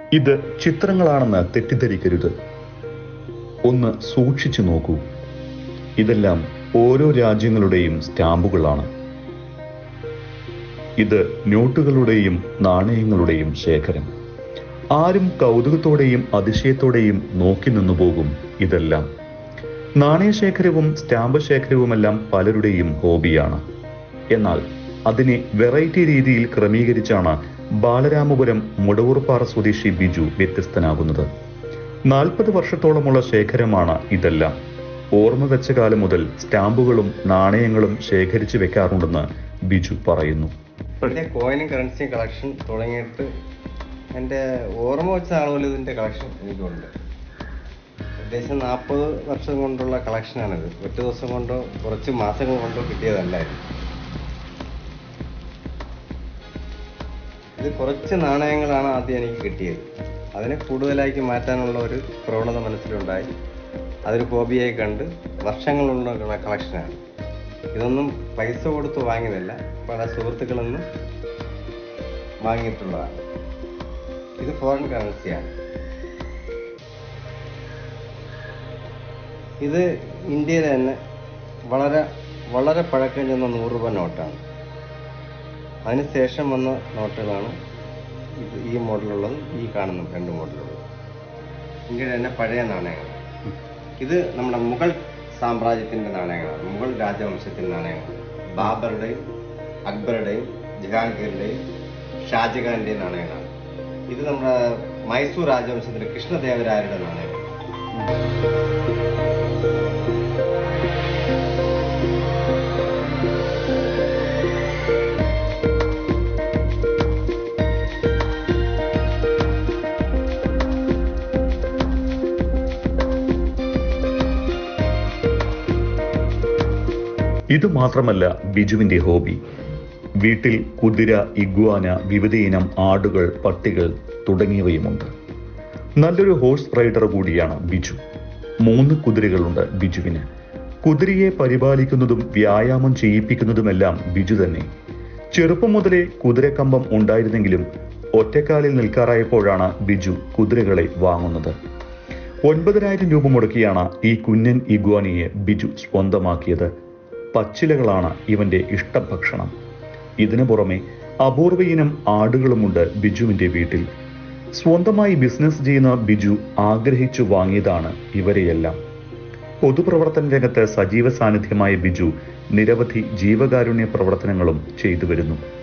ഇത് ചിത്രങ്ങളാണെന്ന് തെറ്റിദ്ധരിക്കരുത് ഒന്ന് സൂക്ഷിച്ചു നോക്കൂ ഇതെല്ലാം ഓരോ രാജ്യങ്ങളുടെയും സ്റ്റാമ്പുകളാണ് ഇത് നോട്ടുകളുടെയും നാണയങ്ങളുടെയും ശേഖരം ആരും കൗതുകത്തോടെയും അതിശയത്തോടെയും നോക്കി നിന്നു പോകും ഇതെല്ലാം നാണയശേഖരവും സ്റ്റാമ്പ് ശേഖരവുമെല്ലാം പലരുടെയും ഹോബിയാണ് എന്നാൽ അതിനെ വെറൈറ്റി രീതിയിൽ ക്രമീകരിച്ചാണ് ബാലരാമപുരം മുടവൂർപ്പാറ സ്വദേശി ബിജു വ്യത്യസ്തനാകുന്നത് നാൽപ്പത് വർഷത്തോളമുള്ള ശേഖരമാണ് ഇതെല്ലാം ഓർമ്മ വെച്ച കാലം മുതൽ സ്റ്റാമ്പുകളും നാണയങ്ങളും ശേഖരിച്ചു വെക്കാറുണ്ടെന്ന് ബിജു പറയുന്നു എൻ്റെ കോയിനും കറൻസിയും കളക്ഷൻ തുടങ്ങിയിട്ട് എൻ്റെ ഓർമ്മ വെച്ച നാൾ മുതൽ ഇതിൻ്റെ കളക്ഷൻ എനിക്കുണ്ട് ഏകദേശം നാൽപ്പത് വർഷം കൊണ്ടുള്ള കളക്ഷനാണിത് ഒറ്റ ദിവസം കൊണ്ടോ കുറച്ച് മാസങ്ങൾ കൊണ്ടോ കിട്ടിയതല്ലായിരുന്നു ഇത് കുറച്ച് നാണയങ്ങളാണ് ആദ്യം എനിക്ക് കിട്ടിയത് അതിനെ കൂടുതലാക്കി മാറ്റാനുള്ള ഒരു പ്രവണത മനസ്സിലുണ്ടായി അതൊരു ഹോബിയായി കണ്ട് വർഷങ്ങളുള്ള കളക്ഷനാണ് ഇതൊന്നും പൈസ കൊടുത്ത് വാങ്ങിയതല്ല പല സുഹൃത്തുക്കളിൽ നിന്ന് വാങ്ങിയിട്ടുള്ളതാണ് ഇത് ഫോറിൻ കറൻസിയാണ് ഇത് ഇന്ത്യയിലെ തന്നെ വളരെ വളരെ പഴക്കം ചെന്ന നൂറ് രൂപ നോട്ടാണ് അതിനുശേഷം വന്ന നോട്ടുകളാണ് ഇത് ഈ മോഡലുള്ളതും ഈ കാണുന്ന രണ്ട് മോഡലുള്ളതും ഇന്ത്യയുടെ തന്നെ പഴയ നാണയങ്ങൾ ഇത് നമ്മുടെ മുഗൾ സാമ്രാജ്യത്തിന്റെ നാണയങ്ങളാണ് മുഗൾ രാജവംശത്തിന്റെ നാണയങ്ങൾ ബാബറുടെയും അക്ബറുടെയും ജഹാംഗീറിന്റെയും ഷാജഹാന്റെയും നാണയങ്ങളാണ് ഇത് നമ്മുടെ മൈസൂർ രാജവംശത്തിലെ കൃഷ്ണദേവരായരുടെ നാണയങ്ങൾ ഇത് മാത്രമല്ല ബിജുവിന്റെ ഹോബി വീട്ടിൽ കുതിര ഇഗ്വാന വിവിധയിനം ആടുകൾ പട്ടികൾ തുടങ്ങിയവയുമുണ്ട് നല്ലൊരു ഹോഴ്സ് റൈഡർ കൂടിയാണ് ബിജു മൂന്ന് കുതിരകളുണ്ട് ബിജുവിന് കുതിരയെ പരിപാലിക്കുന്നതും വ്യായാമം ചെയ്യിപ്പിക്കുന്നതുമെല്ലാം ബിജു തന്നെ ചെറുപ്പം മുതലേ കുതിരക്കമ്പം ഉണ്ടായിരുന്നെങ്കിലും ഒറ്റക്കാലിൽ നിൽക്കാറായപ്പോഴാണ് ബിജു കുതിരകളെ വാങ്ങുന്നത് ഒൻപതിനായിരം രൂപ മുടക്കിയാണ് ഈ കുഞ്ഞൻ ഇഗ്വാനിയെ ബിജു സ്വന്തമാക്കിയത് പച്ചിലകളാണ് ഇവന്റെ ഇഷ്ടഭക്ഷണം ഇതിനു പുറമെ അപൂർവ ഇനം ആടുകളുമുണ്ട് ബിജുവിന്റെ വീട്ടിൽ സ്വന്തമായി ബിസിനസ് ചെയ്യുന്ന ബിജു ആഗ്രഹിച്ചു വാങ്ങിയതാണ് ഇവരെയെല്ലാം പൊതുപ്രവർത്തന രംഗത്ത് സജീവ സാന്നിധ്യമായ ബിജു നിരവധി ജീവകാരുണ്യ പ്രവർത്തനങ്ങളും ചെയ്തു വരുന്നു